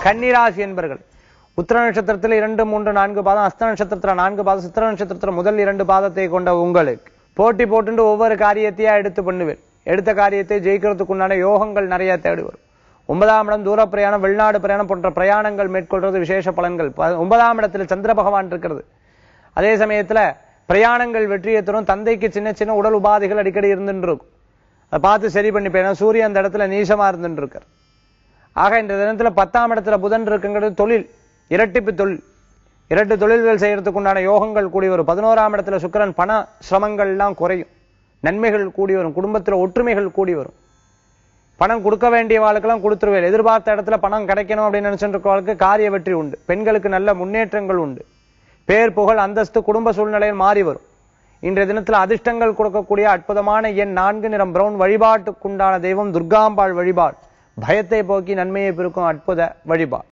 கன்னிராசி என்பர்கள் உத்திர நட்சத்திரத்தில் இரண்டு மூன்று நான்கு பாதம் அஸ்த நட்சத்திரத்துல நான்கு பாதம் சித்திர நட்சத்திரத்துல முதல் இரண்டு பாதத்தை கொண்ட உங்களுக்கு போட்டி போட்டுண்டு ஒவ்வொரு காரியத்தையா எடுத்து பண்ணுவேன் எடுத்த காரியத்தை ஜெயிக்கிறதுக்கு உண்டான யோகங்கள் நிறைய தேடி வரும் ஒன்பதாம் இடம் தூர பிரயாணம் வெளிநாடு பிரயாணம் போன்ற பிரயாணங்கள் மேற்கொள்றது விசேஷ பலன்கள் ப- ஒன்பதாம் இடத்துல சந்திர பகவான் இருக்கிறது அதே சமயத்துல பிரயாணங்கள் வெற்றியை தரும் தந்தைக்கு சின்ன சின்ன உடல் உபாதைகள் அடிக்கடி இருந்துட்டு இருக்கும் அதை பார்த்து சரி பண்ணிப்பேன் ஏன்னா சூரியன் அந்த இடத்துல நீசமா இருந்துட்டு இருக்கார் ஆக இந்த தினத்துல பத்தாம் இடத்துல புதன் இருக்குங்கிறது தொழில் இரட்டிப்பு தொழில் இரட்டு தொழில்கள் செய்யறதுக்கு உண்டான யோகங்கள் கூடி வரும் பதினோராம் இடத்துல சுக்கிரன் பண சிரமங்கள் எல்லாம் குறையும் நன்மைகள் கூடி வரும் குடும்பத்துல ஒற்றுமைகள் கூடி வரும் பணம் கொடுக்க வேண்டிய வாழ்க்கெல்லாம் கொடுத்துருவேன் எதிர்பார்த்த இடத்துல பணம் கிடைக்கணும் அப்படின்னு நினைச்சிட்டு இருக்கவங்களுக்கு காரிய வெற்றி உண்டு பெண்களுக்கு நல்ல முன்னேற்றங்கள் உண்டு பேர் புகழ் அந்தஸ்து குடும்ப சூழ்நிலையில் மாறி வரும் இன்றைய தினத்துல அதிர்ஷ்டங்கள் கொடுக்கக்கூடிய அற்புதமான எண் நான்கு நிறம் பிரவுன் வழிபாட்டுக்குண்டான தெய்வம் துர்காம்பாள் வழிபாடு பயத்தை போக்கி நன்மையை பெருக்கும் அற்புத வழிபாடு